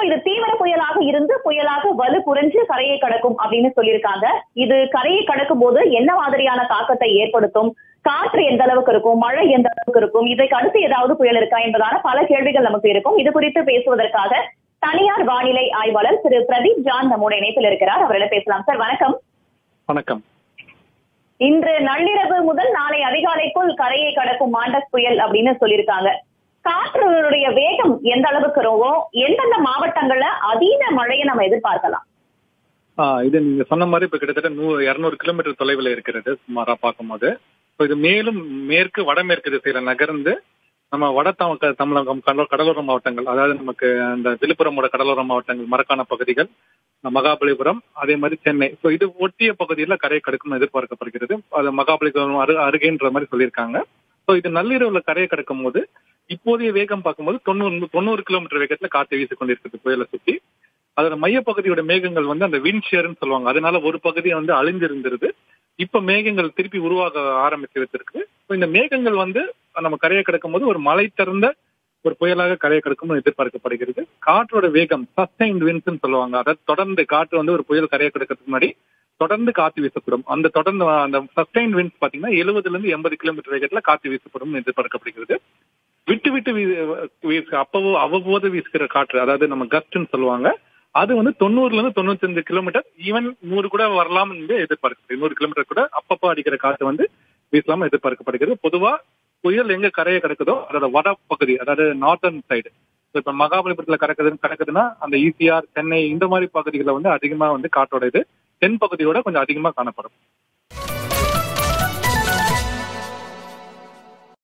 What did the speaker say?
இது தீவிர புயலாக இருந்து புயலாக வலு குறைஞ்சு கரையை கடக்கும் அப்படின்னு சொல்லியிருக்காங்க இது கரையை கடக்கும் போது என்ன மாதிரியான தாக்கத்தை ஏற்படுத்தும் காற்று எந்த அளவுக்கு இருக்கும் மழை எந்த அளவுக்கு இருக்கும் இதற்கு அடுத்து ஏதாவது புயல் இருக்கா என்பதான பல கேள்விகள் நமக்கு இருக்கும் இது குறித்து பேசுவதற்காக தனியார் வானிலை ஆய்வாளர் திரு பிரதீப் ஜான் நம்மோட இணைப்பில் இருக்கிறார் அவரிடம் பேசலாம் சார் வணக்கம் வணக்கம் இன்று நள்ளிரவு முதல் நாளை அதிகாலைக்குள் கரையை கடக்கும் மாண்டஸ் புயல் அப்படின்னு சொல்லியிருக்காங்க காற்றுடைய வேகம் எந்த அளவுக்கு இருக்கும் எந்தெந்த மாவட்டங்கள்ல அதீத மழையை நம்ம எதிர்பார்க்கலாம் ஆ, இது நீங்க சொன்ன மாதிரி இப்ப கிட்டத்தட்ட நூ இருநூறு கிலோமீட்டர் தொலைவில் இருக்கிறது சுமாரா பார்க்கும்போது இப்போ இது மேலும் மேற்கு வடமேற்கு திசையில நகர்ந்து நம்ம வட தமிழக தமிழகம் கடலோ- கடலோர மாவட்டங்கள் அதாவது நமக்கு அந்த விழுப்புரமோட கடலோர மாவட்டங்கள் மரக்கான பகுதிகள் மகாபலிபுரம் அதே மாதிரி சென்னை இப்போ இது ஒட்டிய பகுதியில் கரை கடக்கும் எதிர்பார்க்கப்படுகிறது அது மகாபலிபுரம் அரு அருகேன்ற மாதிரி சொல்லியிருக்காங்க ஸோ இது நள்ளிரவுல கரையை கடக்கும் போது இப்போதைய வேகம் பார்க்கும்போது தொண்ணூறு தொண்ணூறு கிலோமீட்டர் வேகத்துல காற்று வீசி கொண்டிருக்குது புயலை சுற்றி அதோட மையப்பகுதியோட மேகங்கள் வந்து அந்த விண்ஷேர்னு சொல்லுவாங்க அதனால ஒரு பகுதி வந்து அழிஞ்சிருந்திருது இப்ப மேகங்கள் திருப்பி உருவாக ஆரம்பித்து வச்சிருக்கு இப்ப இந்த மேகங்கள் வந்து நம்ம கரையை கடக்கும் போது ஒரு மலை திறந்த ஒரு புயலாக கரையை கடக்கும் எதிர்பார்க்கப்படுகிறது காற்றோட வேகம் சஸ்டைன்ட் வின்ஸ்னு சொல்லுவாங்க அதாவது தொடர்ந்து காற்று வந்து ஒரு புயல் கரையை கடக்கிறதுக்கு முன்னாடி தொடர்ந்து காற்று வீசப்படும் அந்த தொடர்ந்து அந்த சஸ்டைன் வின்ஸ் பாத்தீங்கன்னா எழுபதுல இருந்து எண்பது கிலோமீட்டர் வேகத்துல காற்று வீசப்படும் எதிர்பார்க்கப்படுகிறது விட்டு விட்டு வீ- வீச அப்பவோ அவ்வப்போது வீசுகிற காற்று அதாவது நம்ம கஸ்ட்னு சொல்லுவாங்க அது வந்து தொண்ணூறுல இருந்து தொண்ணூத்தஞ்சு கிலோமீட்டர் ஈவன் நூறு கூட வரலாம் என்று எதிர்பார்க்கப்படுது நூறு கிலோமீட்டர் கூட அப்பப்போ அடிக்கிற காற்று வந்து வீசலாம் எதிர்பார்க்கப்படுகிறது பொதுவா புயல் எங்க கரையை கிடக்குதோ அதோட வட பகுதி அதாவது நார்த்தர்ன் சைடு இப்ப மகாபலிபுரத்துல கிடக்குது கிடக்குதுன்னா அந்த ஈசிஆர் சென்னை இந்த மாதிரி பகுதிகளில் வந்து அதிகமா வந்து காற்றோட இது தென் பகுதியோட கொஞ்சம் அதிகமா காணப்படும்